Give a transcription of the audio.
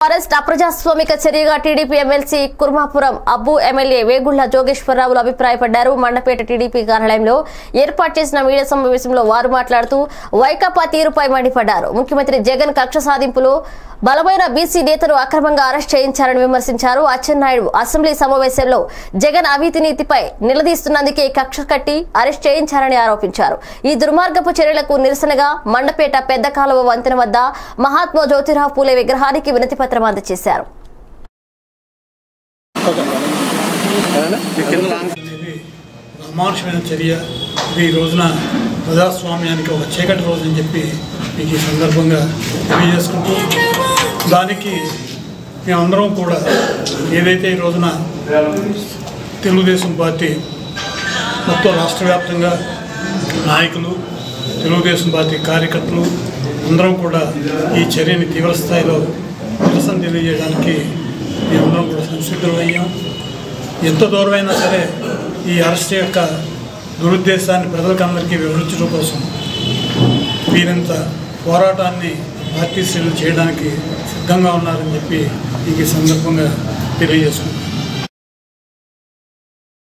forest అప్రజాస్వామిక చర్యగా TDP MLC Kurmapuram Abbu MLA Vegulla జోగేశ్వరరావులు అభిప్రాయపడ్డారు మండపేట టీడీపీ కార్యాలయంలో ఏర్పాటు చేసిన మీడియా సమావేశంలో వారు మాట్లాడుతూ వైకాపా తీరుపై మండిపడ్డారు ముఖ్యమంత్రి జగన్ కక్ష సాధింపులో బలమైన బీసీ నేతను అక్రమంగా అరెస్ట్ చేయించారని విమర్శించారు అచ్చెన్నాయుడు అసెంబ్లీ సమావేశంలో జగన్ అవినీతి నీతిపై నిలదీస్తున్నందుకే కక్ష కట్టి అరెస్ట్ చేయించారని ఆరోపించారు ఈ దుర్మార్గపు చర్యలకు నిరసనగా మండపేట పెద్ద కాలువ వంతెన వద్ద మహాత్మా జ్యోతిరావు పూలే విగ్రహానికి వినతి పత్రం అందజేశారు అనేది అమానుషమైన చర్య ఇది ఈ రోజున ప్రజాస్వామ్యానికి ఒక చీకటి రోజు అని చెప్పి మీకు ఈ సందర్భంగా తెలియజేసుకుంటూ దానికి మేమందరం కూడా ఏదైతే ఈ రోజున తెలుగుదేశం పార్టీ మొత్తం రాష్ట్ర వ్యాప్తంగా నాయకులు తెలుగుదేశం పార్టీ కార్యకర్తలు అందరం కూడా ఈ చర్యని తీవ్ర స్థాయిలో నిరసన తెలియజేయడానికి మేమందరం కూడా సంసిద్ధులయ్యాం ఎంత దూరమైనా సరే ఈ అరెస్ట్ యొక్క దురుద్దేశాన్ని ప్రజలకు అందరికీ వివరించడం కోసం వీరంత పోరాటాన్ని పార్టీ శ్రేణులు చేయడానికి సిద్ధంగా ఉన్నారని చెప్పి ఈ సందర్భంగా తెలియజేసుకుంటున్నాను